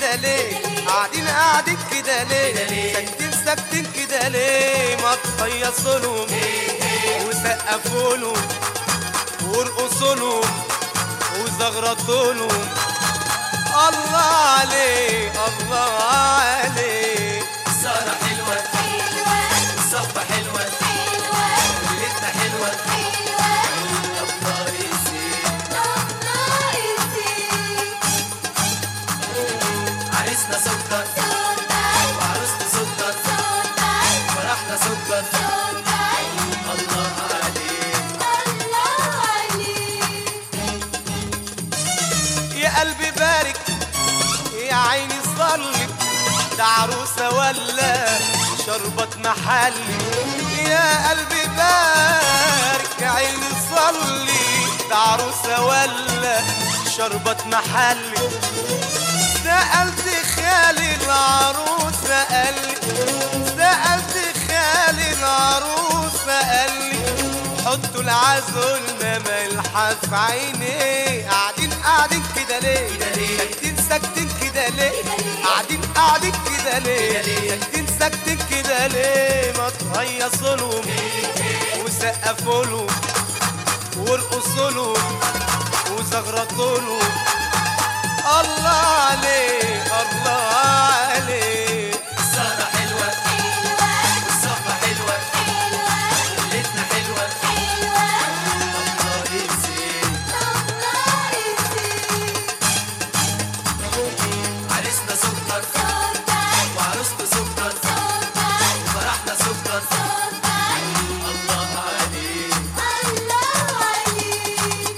كده ليه قاعدين قاعدين كده ليه ساكتين ساكتين كده ليه ما تهيصوا لهم وسقفوا لهم وارقصوا لهم وزغرطوا لهم الله عليه الله عليه سهرة حلوة الصحبة حلوة ليلتنا حلوة الله يزيد عريسنا سكر وعروسنا سكر فرحنا سكر الله عليك يا قلبي بارك يا عيني صلي ده عروسة ولا شربت محلي يا قلبي بارك يا عيني صلي ده عروسة ولا شربت محلي سألت خالي العروسة قال لي سألت خالي العروسة قال لي حطوا العزل ما الحف عينيه قاعدين قاعدين كده ليه ساكتين ساكتين كده ليه قاعدين قاعدين كده ليه ساكتين ساكتين كده ليه ما تهيصوا لهم وسقفوا لهم وارقصوا لهم وزغرطوا لهم الله عليه الله عليه سهرة حلوة الصحبة حلوة ليلتنا حلوة الله يزيد عريسنا سكر وعروسنا سكر وفرحنا سكر الله عليك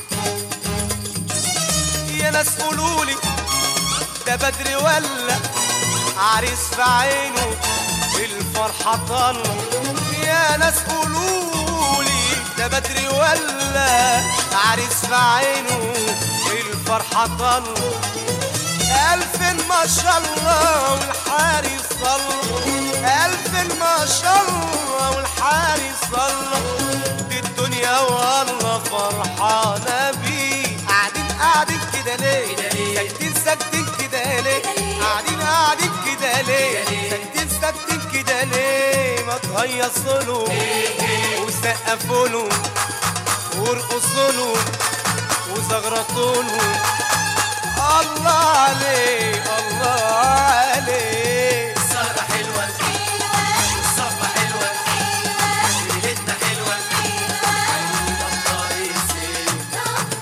يا ناس قولولي ده بدري ولا عريس في عينه الفرحة طلة يا ناس قولولي ده بدري ولا عريس في عينه الفرحة طلة ألف ما شاء الله والحارس صلى ألف ما شاء الله والحارس صلى دي الدنيا والله فرحانة بيه قاعدين قاعدين كده ليه ساكتين ساكتين كده ليه قاعدين قاعدين كده ليه ساكتين ساكتين كده ليه ما تهيصوا له وسقفوا له وارقصوا له وزغرطوا له الله عليه الله عليه سهرة حلوة الصحبة حلوة ليلتنا حلوة الله يزيد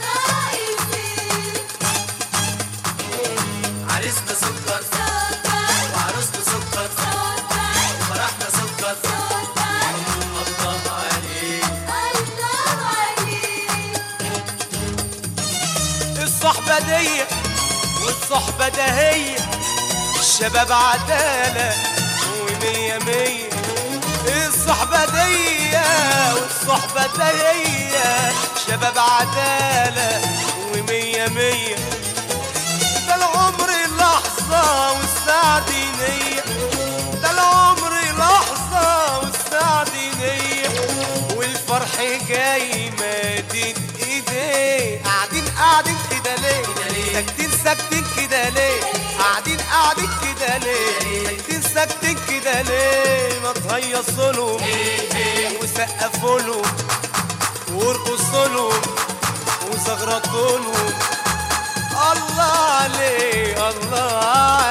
عريسنا سكر وعروسنا سكر وفرحنا سكر الله عليك الصحبة دي والصحبة ده هي الشباب عدالة ومية مية الصحبة دي والصحبة ده هي شباب عدالة ومية مية ده العمر لحظة والساعة دي نية ده العمر لحظة والساعة دي نية والفرح جاي مادد ايديه قاعدين قاعدين كده ليه ساكتين ساكتين كده ليه قاعدين قاعدين كده ليه ساكتين ساكتين كده ليه ما تهيصوا لهم وسقفوا لهم وارقصوا لهم وزغرطوا لهم الله عليه الله